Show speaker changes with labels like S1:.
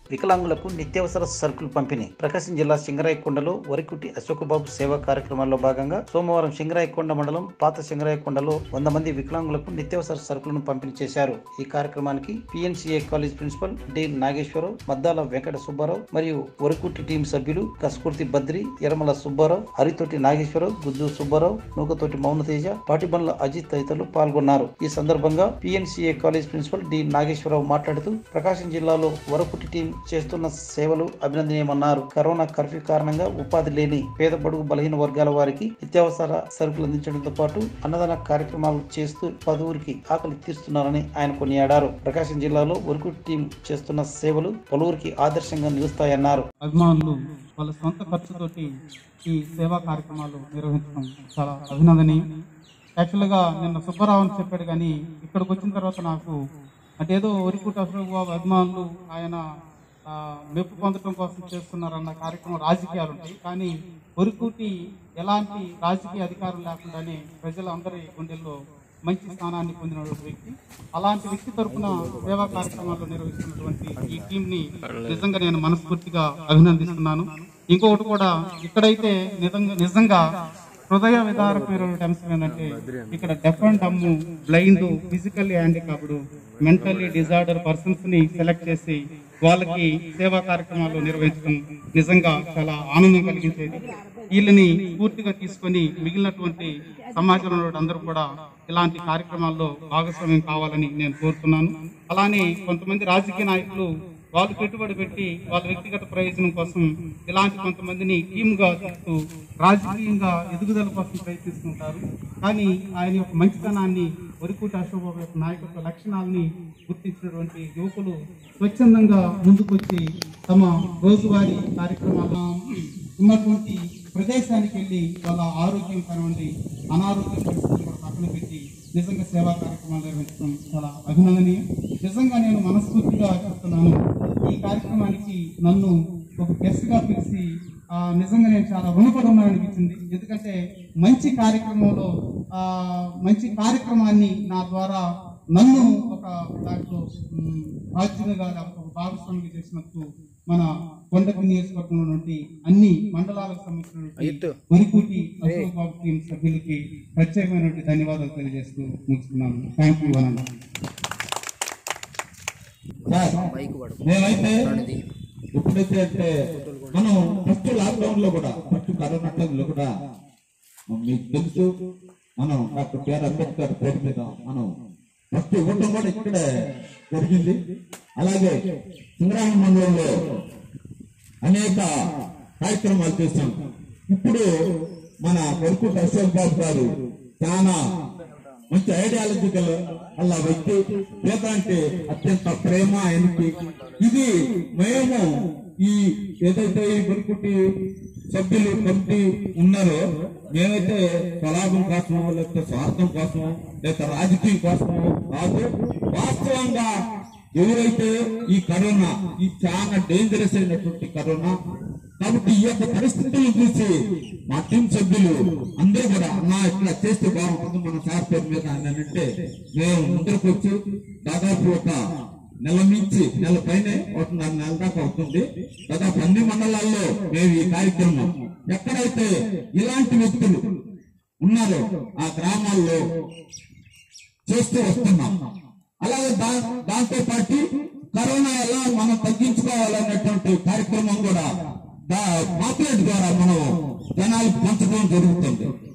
S1: వికలాంగులకు నిత్యావసర సరుకులు పంపిణీ ప్రకాశం జిల్లా సింగరాయకొండలో వరికుటి అశోకబాబు సేవా కార్యక్రమాల్లో భాగంగా సోమవారం సింగరాయకొండ మండలం పాత సింగరాయకొండలో వంద మంది వికలాంగులకు నిత్యావసర సరుకులను పంపిణీ చేశారు ఈ కార్యక్రమానికి PNCA college principal D Nageswararao Maddala Venkata Subbarao మరియు వరికుటి టీం సభ్యులు కస్కుర్తి బద్రి యరమల సుబ్బారావు హరితోటి నాగేశ్వరరావు గుద్దు సుబ్బారావు నూకతోటి మౌనతేజ పాటిబండ్ల అజిత్ తదితరులు పాల్గొన్నారు ఈ సందర్భంగా PNCA college principal D Nageswararao మాట్లాడుతూ ప్రకాశం జిల్లాలో వరకుటి టీం చేస్తున్న సేవలు అభినందనీయమన్నారు కరోనా కర్ఫ్యూ కారణంగా ఉపాధి లేని పేద బడుగు బలహీన వర్గాల వారికి నిత్యావసర సరుకులు అందించడంతో పాటు అన్నదాన కార్యక్రమాలు చేస్తూ పలువురికి ఆకలి తీరుస్తున్నారని ఆయన కొనియాడారు ప్రకాశం జిల్లాలో వరకుటి టీం చేస్తున్న సేవలు పలువురికి ఆదర్శంగా నిలుస్తాయన్నారు
S2: అభిమానులు వాళ్ళ సొంత ఖర్చుతోటి ఈ సేవా కార్యక్రమాలు నిర్వహించడం చాలా అభినందనీయం యాక్చువల్గా నిన్న సుబ్బారావు అని చెప్పాడు కానీ ఇక్కడికి వచ్చిన తర్వాత నాకు అంటే ఏదో ఒరికుట అశోక్ బాబు అభిమానులు ఆయన ఆ, మెప్పు పొందడం కోసం చేస్తున్నారన్న కార్యక్రమం రాజకీయాలు ఉంటాయి కానీ ఒరికుటి ఎలాంటి రాజకీయ అధికారం లేకుండానే ప్రజలందరి గుండెల్లో మంచి స్థానాన్ని పొందిన వ్యక్తి అలాంటి వ్యక్తి తరపున సేవా కార్యక్రమాలు నిర్వహిస్తున్నటువంటి ఈ టీం ని నిజంగా నేను మనస్ఫూర్తిగా అభినందిస్తున్నాను ఇంకొకటి కూడా ఇక్కడైతే నిజంగా నిజంగా హృదయ విదారకమైనటువంటి అంశం ఏంటంటే ఇక్కడ deaf and dumb blind physically handicapped mentally disorder persons ని సెలెక్ట్ చేసి వాళ్ళకి సేవా కార్యక్రమాలు నిర్వహించడం నిజంగా చాలా ఆనందం కలిగించేది వీళ్ళని పూర్తిగా తీసుకొని మిగిలినటువంటి సమాజంలో ఉన్న అందరూ కూడా ఇలాంటి కార్యక్రమాల్లో భాగస్వామ్యం కావాలని నేను కోరుతున్నాను అలానే కొంతమంది రాజకీయ నాయకులు వాళ్ళు పెట్టుబడి పెట్టి వాళ్ళ వ్యక్తిగత ప్రయోజనం కోసం ఇలాంటి కొంతమందిని టీమ్ గా చూస్తూ రాజకీయంగా ఎదుగుదల కోసం ప్రయత్నిస్తుంటారు కానీ ఆయన యొక్క మంచితనాన్ని వరికూట అశోక్ బాబు యొక్క నాయకత్వ లక్షణాలని గుర్తించినటువంటి యువకులు స్వచ్ఛందంగా ముందుకొచ్చి తమ రోజువారీ కార్యక్రమాల ఉన్నటువంటి ప్రదేశానికి వెళ్ళి వాళ్ళ ఆరోగ్యం కానివ్వండి అనారోగ్య పరిస్థితులు కూడా పక్కన పెట్టి నిజంగా సేవా కార్యక్రమాలు నిర్వహించడం చాలా అభినందనీయం నిజంగా నేను మనస్ఫూర్తిగా చెప్తున్నాను ఈ కార్యక్రమానికి నన్ను ఒక గెస్ట్ గా పిలిచి ఆ, నిజంగా నేను చాలా రుణపడి ఉన్నాను అనిపించింది ఎందుకంటే మంచి కార్యక్రమంలో ఆ, మంచి కార్యక్రమాన్ని నా ద్వారా నన్ను ఒక దాంట్లో ఉమ్, బాధ్యునిగా లేకపోతే ఒక భాగస్వామిగా చేసినందుకు మన కొండపి నియోజకవర్గంలో నుండి అన్ని మండలాలకు సంబంధించినటువంటి వరికూటి అశోక్ బాబు టీం సభ్యులకి ప్రత్యేకమైనటువంటి ధన్యవాదాలు తెలియజేస్తూ ముగిస్తున్నాను థ్యాంక్ యూ అనండి
S3: మేమైతే ఎప్పుడైతే అంటే మనం ఫస్ట్ లాక్డౌన్ లో కూడా ఫస్ట్ కరోనా టైంలో కూడా మీకు తెలుసు మనం డాక్టర్ బిఆర్ అంబేద్కర్ పేరు మీద మనం ఫస్ట్ ఇవ్వటం కూడా ఇక్కడే జరిగింది అలాగే సింగరామ మండలంలో అనేక కార్యక్రమాలు చేశాం ఇప్పుడు మన కొడుకు అశోక్ బాబు గారు చాలా మంచి ఐడియాలజీ గల అలా వ్యక్తి పేద అంటే అత్యంత ప్రేమ ఆయనకి ఇది మేము ఈ ఏదైతే ఈ గురుకుటి సభ్యులు కమిటీ ఉన్నారో మేమైతే స్వలాభం కోసమో లేకపోతే స్వార్థం కోసమో లేకపోతే రాజకీయం కోసమో కాదు వాస్తవంగా ఎవరైతే ఈ కరోనా ఈ చాలా డేంజరస్ అయినటువంటి కరోనా కాబట్టి ఈ యొక్క పరిస్థితులను చూసి మా టీం సభ్యులు అందరూ కూడా అన్నా ఇట్లా చేస్తే బాగుంటుంది మన సార్ పేరు మీద అని అంటే మేము ముందరకు వచ్చి దాదాపు ఒక నెల నుంచి నెల పైన ఒకటిన్నర నెల దాకా అవుతుంది దాదాపు అన్ని మండలాల్లో మేము ఈ కార్యక్రమం ఎక్కడైతే ఇలాంటి వ్యక్తులు ఉన్నారో ఆ గ్రామాల్లో చేస్తూ వస్తున్నాం అలాగే దా దాంతో పాటు కరోనా ఎలా మనం తగ్గించుకోవాలనేటువంటి కార్యక్రమం కూడా పాపులేట్ ద్వారా మనం జనాలకు పంచడం జరుగుతుంది